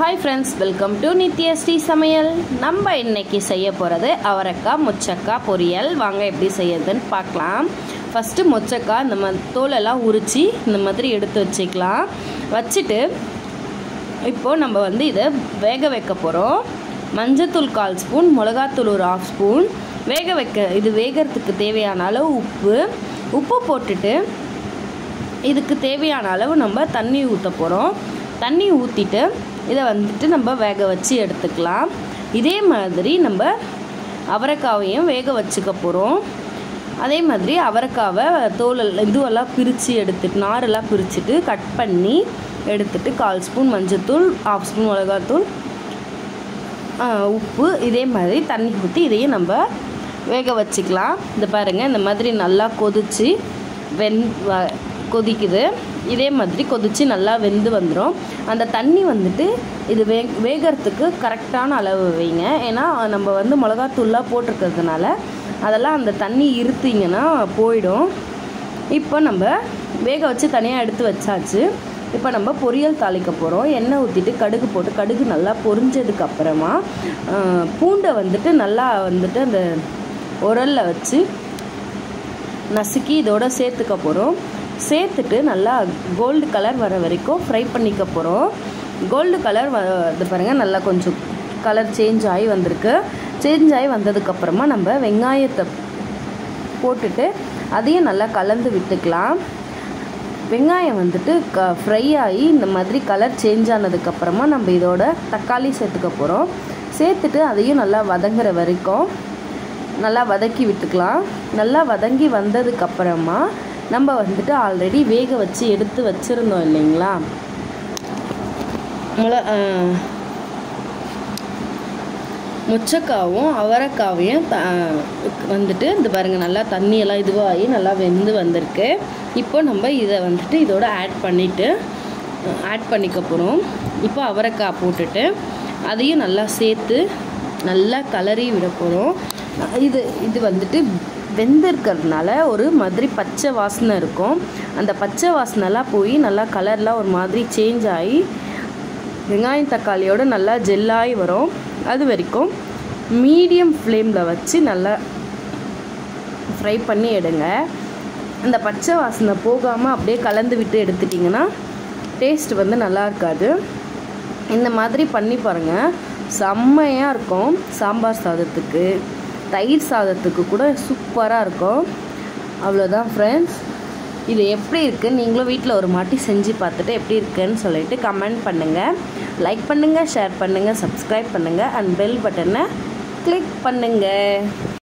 hi friends welcome to Nithyashree சமையல் நம்ம இன்னைக்கு செய்ய போகிறது அவரைக்காய் முச்சக்காய் பொரியல் வாங்க எப்படி செய்யறதுன்னு பார்க்கலாம் ஃபஸ்ட்டு முச்சக்காய் இந்த மாதிரி தோலெல்லாம் உரித்து இந்த மாதிரி எடுத்து வச்சுக்கலாம் வச்சுட்டு இப்போது நம்ம வந்து இதை வேக வைக்க போகிறோம் மஞ்சத்தூள் கால் ஸ்பூன் மிளகாத்தூள் ஒரு ஆஃப் ஸ்பூன் வேக வைக்க இது வேகிறதுக்கு தேவையான அளவு உப்பு உப்பு போட்டுட்டு இதுக்கு தேவையான அளவு நம்ம தண்ணி ஊற்ற போகிறோம் தண்ணி ஊற்றிட்டு இதை வந்துட்டு நம்ம வேக வச்சு எடுத்துக்கலாம் இதே மாதிரி நம்ம அவரைக்காவையும் வேக வச்சுக்க போகிறோம் அதே மாதிரி அவரைக்காவை தோல் இதுவெல்லாம் பிரித்து எடுத்துட்டு நாரெல்லாம் பிரிச்சுட்டு கட் பண்ணி எடுத்துட்டு கால் ஸ்பூன் மஞ்சத்தூள் ஆஃப் ஸ்பூன் மிளகாத்தூள் உப்பு இதே மாதிரி தண்ணி ஊற்றி இதையும் நம்ம வேக வச்சுக்கலாம் இந்த பாருங்கள் இந்த மாதிரி நல்லா கொதித்து வெந் கொதிக்குது இதே மாதிரி கொதித்து நல்லா வெந்து வந்துடும் அந்த தண்ணி வந்துட்டு இது வே வேகிறதுக்கு கரெக்டான அளவு வைங்க ஏன்னா நம்ம வந்து மிளகாத்தூள்லாம் போட்டிருக்கிறதுனால அதெல்லாம் அந்த தண்ணி இருத்திங்கன்னா போயிடும் இப்போ நம்ம வேக வச்சு தனியாக எடுத்து வச்சாச்சு இப்போ நம்ம பொரியல் தாளிக்க போகிறோம் எண்ணெய் ஊற்றிட்டு கடுகு போட்டு கடுகு நல்லா பொரிஞ்சதுக்கு அப்புறமா பூண்டை வந்துட்டு நல்லா வந்துட்டு அந்த உரலில் வச்சு நசுக்கி இதோட சேர்த்துக்க போகிறோம் சேர்த்துட்டு நல்லா கோல்டு கலர் வர வரைக்கும் ஃப்ரை பண்ணிக்க போகிறோம் கோல்டு கலர் வ இது பாருங்கள் நல்லா கொஞ்சம் கலர் சேஞ்ச் ஆகி வந்திருக்கு சேஞ்ச் ஆகி வந்ததுக்கப்புறமா நம்ம வெங்காயத்தை போட்டுட்டு அதையும் நல்லா கலந்து விட்டுக்கலாம் வெங்காயம் வந்துட்டு க ஃப்ரை ஆகி இந்த மாதிரி கலர் சேஞ்ச் ஆனதுக்கப்புறமா நம்ம இதோட தக்காளி சேர்த்துக்க போகிறோம் சேர்த்துட்டு அதையும் நல்லா வதங்குற வரைக்கும் நல்லா வதக்கி விட்டுக்கலாம் நல்லா வதங்கி வந்ததுக்கப்புறமா நம்ம வந்துட்டு ஆல்ரெடி வேக வச்சு எடுத்து வச்சுருந்தோம் இல்லைங்களா முள முச்சக்காவும் அவரைக்காவையும் த வந்துட்டு இந்த பாருங்கள் நல்லா தண்ணியெல்லாம் இதுவாகி நல்லா வெந்து வந்திருக்கு இப்போ நம்ம இதை வந்துட்டு இதோட ஆட் பண்ணிவிட்டு ஆட் பண்ணிக்க போகிறோம் இப்போ அவரைக்காய் போட்டுட்டு அதையும் நல்லா சேர்த்து நல்லா கலரி விட போகிறோம் இது இது வந்துட்டு வெந்திருக்கிறதுனால ஒரு மாதிரி பச்சை வாசனை இருக்கும் அந்த பச்சை வாசனைலாம் போய் நல்லா கலர்லாம் ஒரு மாதிரி சேஞ்ச் ஆகி வெங்காயம் தக்காளியோடு நல்லா ஜெல்லாகி வரும் அது வரைக்கும் மீடியம் ஃப்ளேமில் வச்சு நல்லா ஃப்ரை பண்ணி எடுங்க அந்த பச்சை வாசனை போகாமல் அப்படியே கலந்து விட்டு எடுத்துட்டிங்கன்னா டேஸ்ட் வந்து நல்லா இருக்காது இந்த மாதிரி பண்ணி பாருங்கள் செம்மையாக இருக்கும் சாம்பார் சாதத்துக்கு தயிர் சாதத்துக்கு கூட சூப்பராக இருக்கும் அவ்வளோதான் ஃப்ரெண்ட்ஸ் இது எப்படி இருக்குது நீங்களும் வீட்டில் ஒரு மாட்டி செஞ்சு பார்த்துட்டு எப்படி இருக்குன்னு சொல்லிட்டு கமெண்ட் பண்ணுங்கள் லைக் பண்ணுங்கள் ஷேர் பண்ணுங்கள் சப்ஸ்கிரைப் பண்ணுங்கள் அண்ட் பெல் பட்டனை கிளிக் பண்ணுங்கள்